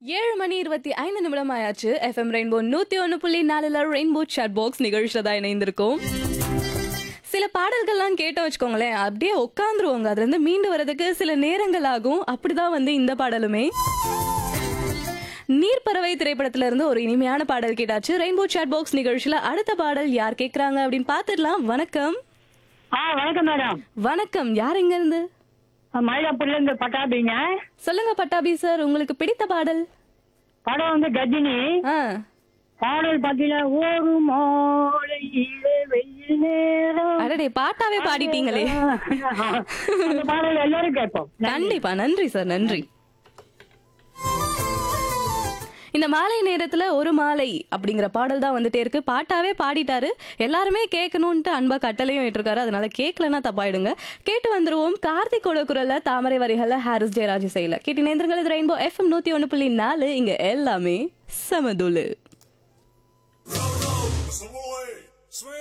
ஏழு மணி இருபத்தி ஐந்து நிமிடம் ஆயாச்சு எஃப்எம் ரெயின்போ நூத்தி ஒன்னு புள்ளி நாலுல ரெயின்போ சாட் பாக்ஸ் நிகழ்ச்சியில தான் இணைந்திருக்கோம் சில பாடல்கள்லாம் கேட்ட வச்சுக்கோங்களேன் அப்படியே உட்காந்துருவாங்க அதுல இருந்து மீண்டு வர்றதுக்கு சில நேரங்கள் ஆகும் அப்படிதான் வந்து இந்த பாடலுமே நீர்ப்பறவை திரைப்படத்துல இருந்து ஒரு இனிமையான பாடல் கேட்டாச்சு ரெயின்போ சாட் பாக்ஸ் நிகழ்ச்சியில அடுத்த பாடல் யார் கேக்குறாங்க அப்படின்னு பாத்துடலாம் வணக்கம் ஆ வணக்கம் மேடம் வணக்கம் யார் எங்க இருந்து மயிலாப்பூர்ல இருந்து பட்டாபிங்க சொல்லுங்க பட்டாபி சார் உங்களுக்கு பிடித்த பாடல் படம் வந்து கஜினி ஆ பாடல் பாத்தீங்கன்னா ஒரு மாலையிலே வெயில் நேரம் அடடே பாட்டாவே பாடிட்டீங்களே அந்த பாடல் எல்லாரும் கேட்போம் கண்டிப்பா நன்றி சார் நன்றி இந்த மாலை நேரத்துல ஒரு மாலை அப்படிங்கிற பாடல் தான் வந்துட்டே இருக்கு பாட்டாவே பாடிட்டாரு எல்லாருமே கேட்கணும்ட்டு அன்பா கட்டளையும் விட்டுருக்காரு அதனால கேட்கலன்னா தப்பாயிடுங்க கேட்டு வந்துருவோம் கார்த்திகோட குரல்ல தாமரை வரிகள்ல ஹாரிஸ் ஜெயராஜ் செய்யல கேட்டு நேந்திரங்கள் இது ரெயின்போ எஃப்எம் நூத்தி ஒண்ணு புள்ளி நாலு இங்க எல்லாமே சமதுலு